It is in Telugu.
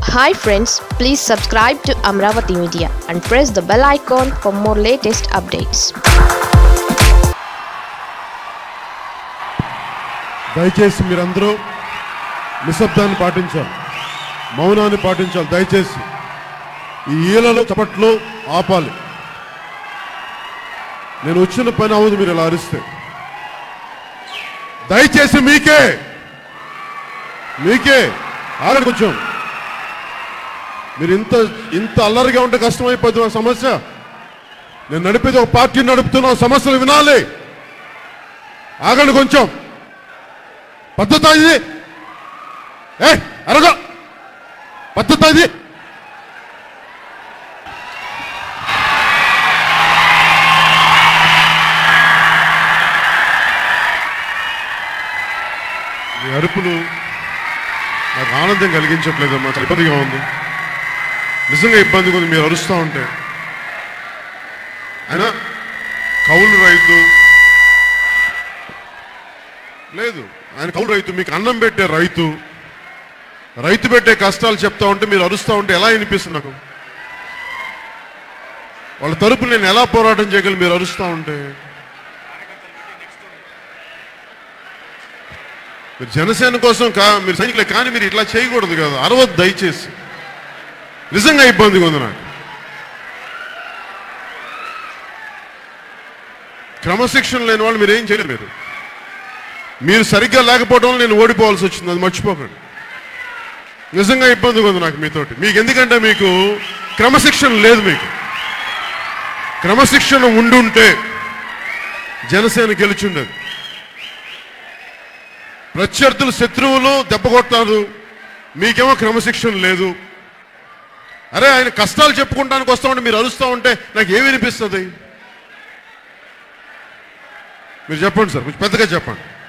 hi friends please subscribe to Amaravati media and press the bell icon for more latest updates దయచేసి మీరందరూ నిశ్శబ్దాన్ని పాటించాలి మౌనాన్ని పాటించాలి దయచేసి ఈ ఈలలో చప్పట్లు ఆపాలి నేను వచ్చిన పని అవ్వదు మీరు ఇలా అరిస్తే దయచేసి మీకే మీకే ఆగండి కొంచెం మీరు ఇంత ఇంత అల్లరిగా ఉంటే కష్టమైపోతుంది ఆ సమస్య నేను నడిపేది ఒక పార్టీ నడుపుతున్న సమస్యలు వినాలి ఆగండి కొంచెం పద్ధత ఇది ఏ అరగో పద్ధత ఇది మీ అరుపులు నాకు ఆనందం కలిగించట్లేదమ్మా చాలా ఇబ్బందిగా ఉంది నిజంగా ఇబ్బందిగా ఉంది మీరు అరుస్తూ ఉంటే అయినా కౌలు రైతు లేదు ఆయన కౌలు రైతు మీకు అన్నం పెట్టే రైతు రైతు పెట్టే కష్టాలు చెప్తా ఉంటే మీరు అరుస్తూ ఉంటే ఎలా అనిపిస్తుంది నాకు వాళ్ళ తరపు నేను ఎలా పోరాటం చేయగలను మీరు అరుస్తూ ఉంటే మీరు జనసేన కోసం కా మీరు సైనికులే కానీ మీరు ఇట్లా చేయకూడదు కదా అరవద్దు దయచేసి నిజంగా ఇబ్బందిగా ఉంది నాకు క్రమశిక్షణ లేని వాళ్ళు మీరు ఏం చేయలేరు మీరు మీరు సరిగ్గా లేకపోవడం వల్ల నేను ఓడిపోవాల్సి వచ్చింది అది మర్చిపోకండి నిజంగా ఇబ్బందిగా ఉంది నాకు మీతోటి మీకు ఎందుకంటే మీకు క్రమశిక్షణ లేదు మీకు క్రమశిక్షణ ఉండుంటే జనసేన గెలిచుండదు ప్రత్యర్థులు శత్రువులు దెబ్బ కొట్టారు మీకేమో క్రమశిక్షణ లేదు అరే ఆయన కష్టాలు చెప్పుకుంటానికి వస్తా ఉంటే మీరు అరుస్తూ ఉంటే నాకు ఏమి వినిపిస్తుంది మీరు చెప్పండి సార్ కొంచెం పెద్దగా చెప్పండి